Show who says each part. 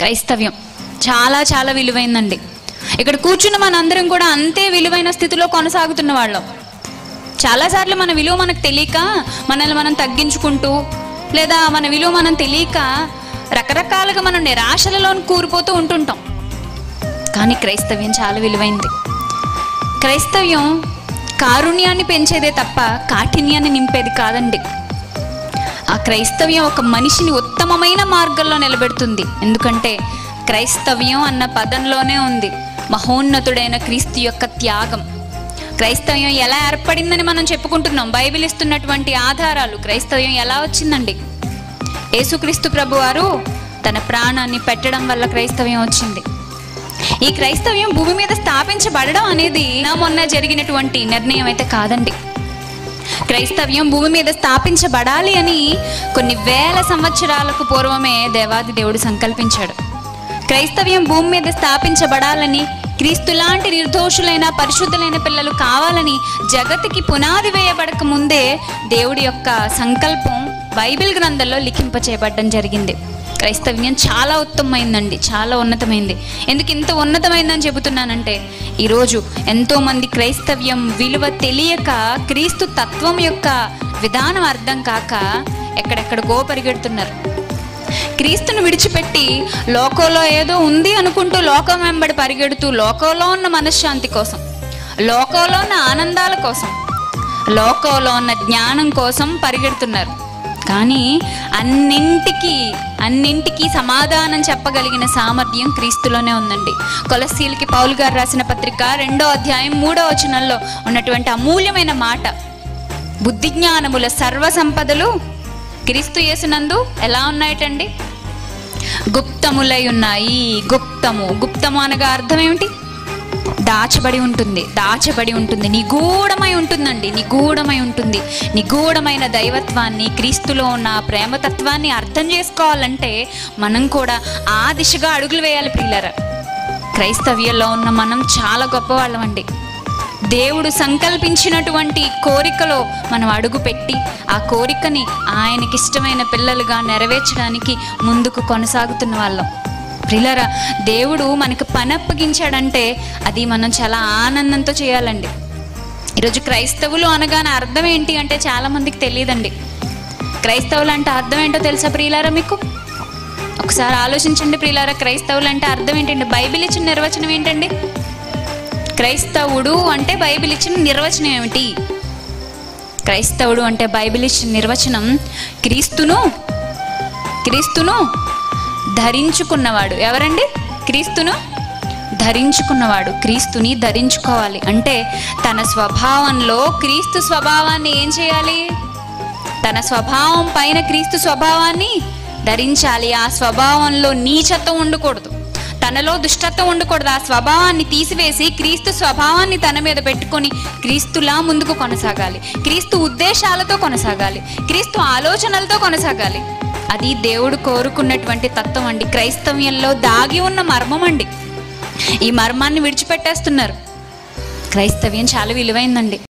Speaker 1: క్రైస్తవ్యం చాలా చాలా విలువైందండి ఇక్కడ కూర్చున్న మనందరం కూడా అంతే విలువైన స్థితిలో కొనసాగుతున్న వాళ్ళం చాలాసార్లు మన విలువ మనకు తెలియక మనల్ని మనం తగ్గించుకుంటూ లేదా మన విలువ మనం తెలియక రకరకాలుగా మనం నిరాశలలో కూరిపోతూ ఉంటుంటాం కానీ క్రైస్తవ్యం చాలా విలువైంది క్రైస్తవ్యం కారుణ్యాన్ని పెంచేదే తప్ప కాఠిన్యాన్ని నింపేది కాదండి ఆ క్రైస్తవ్యం ఒక మనిషిని ఉత్తమమైన మార్గంలో నిలబెడుతుంది ఎందుకంటే క్రైస్తవ్యం అన్న పదంలోనే ఉంది మహోన్నతుడైన క్రీస్తు యొక్క త్యాగం క్రైస్తవ్యం ఎలా ఏర్పడిందని మనం చెప్పుకుంటున్నాం బైబిల్ ఇస్తున్నటువంటి ఆధారాలు క్రైస్తవ్యం ఎలా వచ్చిందండి యేసుక్రీస్తు ప్రభు వారు తన ప్రాణాన్ని పెట్టడం వల్ల క్రైస్తవ్యం వచ్చింది ఈ క్రైస్తవ్యం భూమి మీద స్థాపించబడడం అనేది నా మొన్న జరిగినటువంటి నిర్ణయం అయితే కాదండి క్రైస్తవ్యం భూమి మీద స్థాపించబడాలి అని కొన్ని వేల సంవత్సరాలకు పూర్వమే దేవాది దేవుడు సంకల్పించాడు క్రైస్తవ్యం భూమి మీద స్థాపించబడాలని క్రీస్తు లాంటి నిర్దోషులైన పరిశుద్ధులైన పిల్లలు కావాలని జగత్తుకి పునాది వేయబడక ముందే దేవుడి యొక్క సంకల్పం బైబిల్ గ్రంథంలో లిఖింపచేయబడడం జరిగింది క్రైస్తవ్యం చాలా ఉత్తమమైందండి చాలా ఉన్నతమైంది ఎందుకు ఇంత ఉన్నతమైందని చెబుతున్నానంటే ఈరోజు ఎంతోమంది క్రైస్తవ్యం విలువ తెలియక క్రీస్తు తత్వం యొక్క విధానం అర్థం కాక ఎక్కడెక్కడికో పరిగెడుతున్నారు క్రీస్తును విడిచిపెట్టి లోకంలో ఏదో ఉంది అనుకుంటూ లోకం వెంబడి పరిగెడుతూ లోకంలో ఉన్న మనశ్శాంతి కోసం లోకంలో ఉన్న ఆనందాల కోసం లోకంలో ఉన్న జ్ఞానం కోసం పరిగెడుతున్నారు కానీ అన్నింటికి అన్నింటికి సమాధానం చెప్పగలిగిన సామర్థ్యం క్రీస్తులోనే ఉందండి కొలసీలకి పౌలు గారు రాసిన పత్రిక రెండో అధ్యాయం మూడో వచనంలో ఉన్నటువంటి అమూల్యమైన మాట బుద్ధి జ్ఞానముల సర్వ సంపదలు క్రీస్తు యేసునందు ఎలా ఉన్నాయటండి గుప్తములై ఉన్నాయి గుప్తము గుప్తము అనగా అర్థం ఏమిటి దాచబడి ఉంటుంది దాచబడి ఉంటుంది నిగూఢమై ఉంటుందండి నిగూఢమై ఉంటుంది నిగూఢమైన దైవత్వాన్ని క్రీస్తులో ఉన్న ఆ ప్రేమతత్వాన్ని అర్థం చేసుకోవాలంటే మనం కూడా ఆ దిశగా అడుగులు వేయాలి ప్రియులరా క్రైస్తవ్యంలో ఉన్న మనం చాలా గొప్పవాళ్ళం అండి దేవుడు సంకల్పించినటువంటి కోరికలో మనం అడుగు పెట్టి ఆ కోరికని ఆయనకి ఇష్టమైన పిల్లలుగా నెరవేర్చడానికి ముందుకు కొనసాగుతున్న వాళ్ళం ప్రిలరా దేవుడు మనకు పని అప్పగించాడంటే అది మనం చాలా ఆనందంతో చేయాలండి ఈరోజు క్రైస్తవులు అనగానే అర్థం ఏంటి అంటే చాలామందికి తెలియదండి క్రైస్తవులు అంటే అర్థం ఏంటో తెలుసా ప్రియులారా మీకు ఒకసారి ఆలోచించండి ప్రియులారా క్రైస్తవులు అంటే అర్థం ఏంటండి బైబిల్ ఇచ్చిన నిర్వచనం ఏంటండి క్రైస్తవుడు అంటే బైబిల్ ఇచ్చిన నిర్వచనం ఏమిటి క్రైస్తవుడు అంటే బైబిల్ ఇచ్చిన నిర్వచనం క్రీస్తును క్రీస్తును ధరించుకున్నవాడు ఎవరండి క్రీస్తును ధరించుకున్నవాడు క్రీస్తుని ధరించుకోవాలి అంటే తన స్వభావంలో క్రీస్తు స్వభావాన్ని ఏం చేయాలి తన స్వభావం పైన క్రీస్తు స్వభావాన్ని ధరించాలి ఆ స్వభావంలో నీచత్వం ఉండకూడదు తనలో దుష్టత్వం ఉండకూడదు ఆ స్వభావాన్ని తీసివేసి క్రీస్తు స్వభావాన్ని తన మీద పెట్టుకొని క్రీస్తులా ముందుకు కొనసాగాలి క్రీస్తు ఉద్దేశాలతో కొనసాగాలి క్రీస్తు ఆలోచనలతో కొనసాగాలి అది దేవుడు కోరుకున్నటువంటి తత్వం అండి క్రైస్తవ్యంలో దాగి ఉన్న మర్మం అండి ఈ మర్మాన్ని విడిచిపెట్టేస్తున్నారు క్రైస్తవ్యం చాలా విలువైందండి